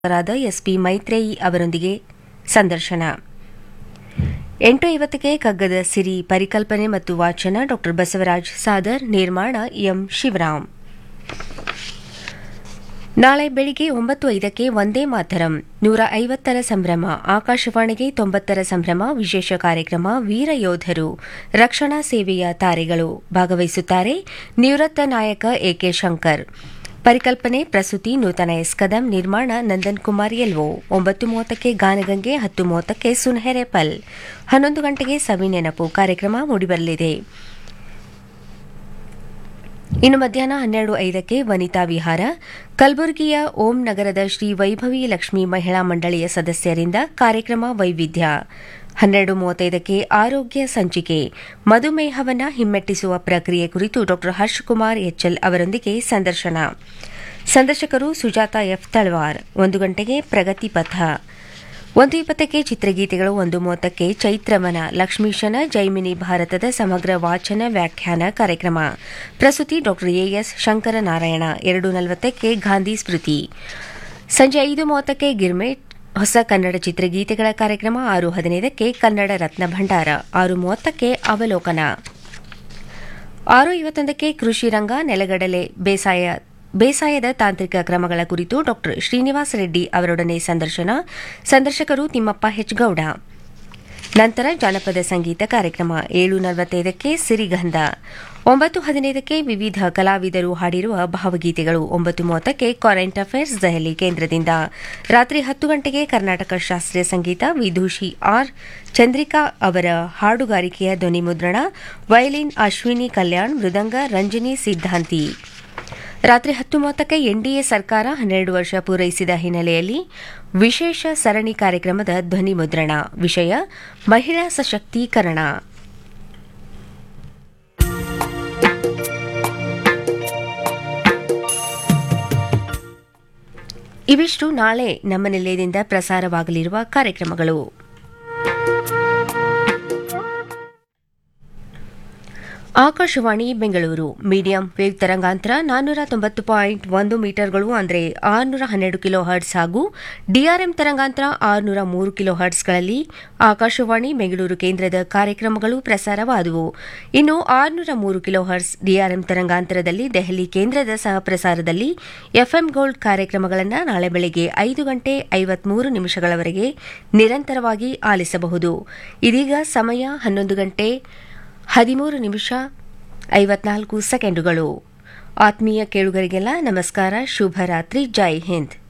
ರಾದ SP Maitreyi ಅವರೊಂದಿಗೆ ಸಂದರ್ಶನ ಎಂಟು ಐವತ್ತಕ್ಕೆ ಕಗ್ಗದ ಸಿರಿ ಪರಿಕಲ್ಪನೆ ಮತ್ತು ವಾಚನ ಡಾ ಬಸವರಾಜ್ ಸಾದರ್ ನಿರ್ಮಾಣ ಎಂ ಶಿವರಾಮ್ ನಾಳೆ ಬೆಳಿಗ್ಗೆ ಒಂಬತ್ತು ಐದಕ್ಕೆ ಒಂದೇ ಮಾತರಂ ನೂರ ಐವತ್ತರ ಸಂಭ್ರಮ ಆಕಾಶವಾಣಿಗೆ ತೊಂಬತ್ತರ ಸಂಭ್ರಮ ವಿಶೇಷ ಕಾರ್ಯಕ್ರಮ ವೀರ ಯೋಧರು ರಕ್ಷಣಾ ಸೇವೆಯ ತಾರೆಗಳು ಭಾಗವಹಿಸುತ್ತಾರೆ ನಿವೃತ್ತ ನಾಯಕ ಎಕೆ ಶಂಕರ್ ಪರಿಕಲ್ಪನೆ ಪ್ರಸ್ತುತಿ ನೂತನ ಎಸ್ ಕದಂ ನಿರ್ಮಾಣ ನಂದನ್ ಕುಮಾರ್ ಎಲ್ವೋ ಒಂಬತ್ತು ಮೂವತ್ತಕ್ಕೆ ಗಾನಗಂಗೆ ಹತ್ತು ಮೂವತ್ತಕ್ಕೆ ಸುನ್ಹೆರೆಪಲ್ ಹನ್ನೊಂದು ಗಂಟೆಗೆ ಸವಿ ನೆನಪು ಕಾರ್ಯಕ್ರಮ ಮೂಡಿಬರಲಿದೆ ಇನ್ನು ಮಧ್ಯಾಹ್ನ ಹನ್ನೆರಡು ಐದಕ್ಕೆ ವನಿತಾ ವಿಹಾರ ಕಲಬುರಗಿಯ ಓಂ ನಗರದ ಶ್ರೀ ವೈಭವಿ ಲಕ್ಷ್ಮಿ ಮಹಿಳಾ ಮಂಡಳಿಯ ಸದಸ್ಯರಿಂದ ಕಾರ್ಯಕ್ರಮ ವೈವಿಧ್ಯ ಹನ್ನೆರಡು ಮೂವತ್ತೈದಕ್ಕೆ ಆರೋಗ್ಯ ಸಂಚಿಕೆ ಮಧುಮೇಹವನ್ನು ಹಿಮ್ಮೆಟ್ಟಿಸುವ ಪ್ರಕ್ರಿಯೆ ಕುರಿತು ಡಾ ಹರ್ಷಕುಮಾರ್ ಎಚ್ಎಲ್ ಅವರೊಂದಿಗೆ ಸಂದರ್ಶನ ಸಂದರ್ಶಕರು ಸುಜಾತ ಎಫ್ ತಳವಾರ್ ಒಂದು ಗಂಟೆಗೆ ಪ್ರಗತಿ ಪಥ ಒಂದು ಇಪ್ಪತ್ತಕ್ಕೆ ಚಿತ್ರಗೀತೆಗಳು ಒಂದು ಮೂವತ್ತಕ್ಕೆ ಚೈತ್ರವನ ಲಕ್ಷ್ಮೀಶನ ಜೈಮಿನಿ ಭಾರತದ ಸಮಗ್ರ ವಾಚನ ವ್ಯಾಖ್ಯಾನ ಕಾರ್ಯಕ್ರಮ ಪ್ರಸ್ತುತಿ ಡಾ ಎಎಸ್ ಶಂಕರನಾರಾಯಣ ಎರಡು ನಲವತ್ತಕ್ಕೆ ಗಾಂಧಿ ಸ್ಮೃತಿ ಸಂಜೆ ಐದು ಮೂವತ್ತಕ್ಕೆ ಗಿರ್ಮೆಟ್ ಹೊಸ ಕನ್ನಡ ಚಿತ್ರಗೀತೆಗಳ ಕಾರ್ಯಕ್ರಮ ಆರು ಹದಿನೈದಕ್ಕೆ ಕನ್ನಡ ರತ್ನ ಭಂಡಾರ ಆರು ಮೂವತ್ತಕ್ಕೆ ಅವಲೋಕನ ಆರು ಐವತ್ತೊಂದಕ್ಕೆ ಕೃಷಿ ರಂಗ ನೆಲಗಡಲೆ ಬೇಸಾಯ ಬೇಸಾಯದ ತಾಂತ್ರಿಕ ಕ್ರಮಗಳ ಕುರಿತು ಡಾ ಶ್ರೀನಿವಾಸ ರೆಡ್ಡಿ ಅವರೊಡನೆ ಸಂದರ್ಶನ ಸಂದರ್ಶಕರು ತಿಮ್ಮಪ್ಪ ಹೆಚ್ಗೌಡ ನಂತರ ಜಾನಪದ ಸಂಗೀತ ಕಾರ್ಯಕ್ರಮ ಏಳು ನಲವತ್ತೈದಕ್ಕೆ ಸಿರಿಗಂಧ ಒಂಬತ್ತು ಹದಿನೈದಕ್ಕೆ ವಿವಿಧ ಕಲಾವಿದರು ಹಾಡಿರುವ ಭಾವಗೀತೆಗಳು ಒಂಬತ್ತು ಮೂವತ್ತಕ್ಕೆ ಕರೆಂಟ್ ಅಫೇರ್ಸ್ ದೆಹಲಿ ಕೇಂದ್ರದಿಂದ ರಾತ್ರಿ ಹತ್ತು ಗಂಟೆಗೆ ಕರ್ನಾಟಕ ಶಾಸ್ತ್ರೀಯ ಸಂಗೀತ ವಿದೂಷಿ ಆರ್ ಚಂದ್ರಿಕಾ ಅವರ ಹಾಡುಗಾರಿಕೆಯ ಧ್ವನಿ ಮುದ್ರಣ ವಯಲಿನ್ ಅಶ್ವಿನಿ ಕಲ್ಯಾಣ್ ಮೃದಂಗ ರಂಜನಿ ಸಿದ್ಧಾಂತಿ ರಾತ್ರಿ ಹತ್ತು ಮೂವತ್ತಕ್ಕೆ ಎನ್ಡಿಎ ಸರ್ಕಾರ ಹನ್ನೆರಡು ವರ್ಷ ಪೂರೈಸಿದ ಹಿನ್ನೆಲೆಯಲ್ಲಿ ವಿಶೇಷ ಸರಣಿ ಕಾರ್ಯಕ್ರಮದ ಧ್ವನಿ ಮುದ್ರಣ ವಿಷಯ ಮಹಿಳಾ ಸಶಕ್ತೀಕರಣ ಇವಿಷ್ಟು ನಾಳೆ ನಮ್ಮ ನಿಲಯದಿಂದ ಪ್ರಸಾರವಾಗಲಿರುವ ಕಾರ್ಯಕ್ರಮಗಳು ಆಕಾಶವಾಣಿ ಬೆಂಗಳೂರು ಮೀಡಿಯಂ ವೇವ್ ತರಂಗಾಂತರ ನಾನ್ನೂರ ತೊಂಬತ್ತು ಪಾಯಿಂಟ್ ಒಂದು ಮೀಟರ್ಗಳು ಅಂದರೆ ಆರುನೂರ ಹನ್ನೆರಡು ಕಿಲೋ ಹರ್ಟ್ಸ್ ಹಾಗೂ ಡಿಆರ್ಎಂ ತರಂಗಾಂತರ ಆರುನೂರ ಮೂರು ಕಿಲೋ ಹರ್ಟ್ಸ್ಗಳಲ್ಲಿ ಆಕಾಶವಾಣಿ ಬೆಂಗಳೂರು ಕೇಂದ್ರದ ಕಾರ್ಯಕ್ರಮಗಳು ಪ್ರಸಾರವಾದವು ಇನ್ನು ಆರುನೂರ ಮೂರು ಕಿಲೋ ಹರ್ಟ್ಸ್ ಡಿಆರ್ಎಂ ತರಂಗಾಂತರದಲ್ಲಿ ದೆಹಲಿ ಕೇಂದ್ರದ ಸಹ ಪ್ರಸಾರದಲ್ಲಿ ಎಫ್ಎಂ ಗೋಲ್ಡ್ ಕಾರ್ಯಕ್ರಮಗಳನ್ನು ನಾಳೆ ಬೆಳಗ್ಗೆ ಐದು ಗಂಟೆ ಐವತ್ಮೂರು ನಿಮಿಷಗಳವರೆಗೆ ನಿರಂತರವಾಗಿ ಆಲಿಸಬಹುದು ಇದೀಗ ಸಮಯ ಹನ್ನೊಂದು ಗಂಟೆ ಹದಿಮೂರು ನಿಮಿಷ ಐವತ್ನಾಲ್ಕು ಸೆಕೆಂಡುಗಳು ಆತ್ಮೀಯ ಕೇಳುಗರಿಗೆಲ್ಲ ನಮಸ್ಕಾರ ಶುಭರಾತ್ರಿ ಜೈ ಹಿಂದ್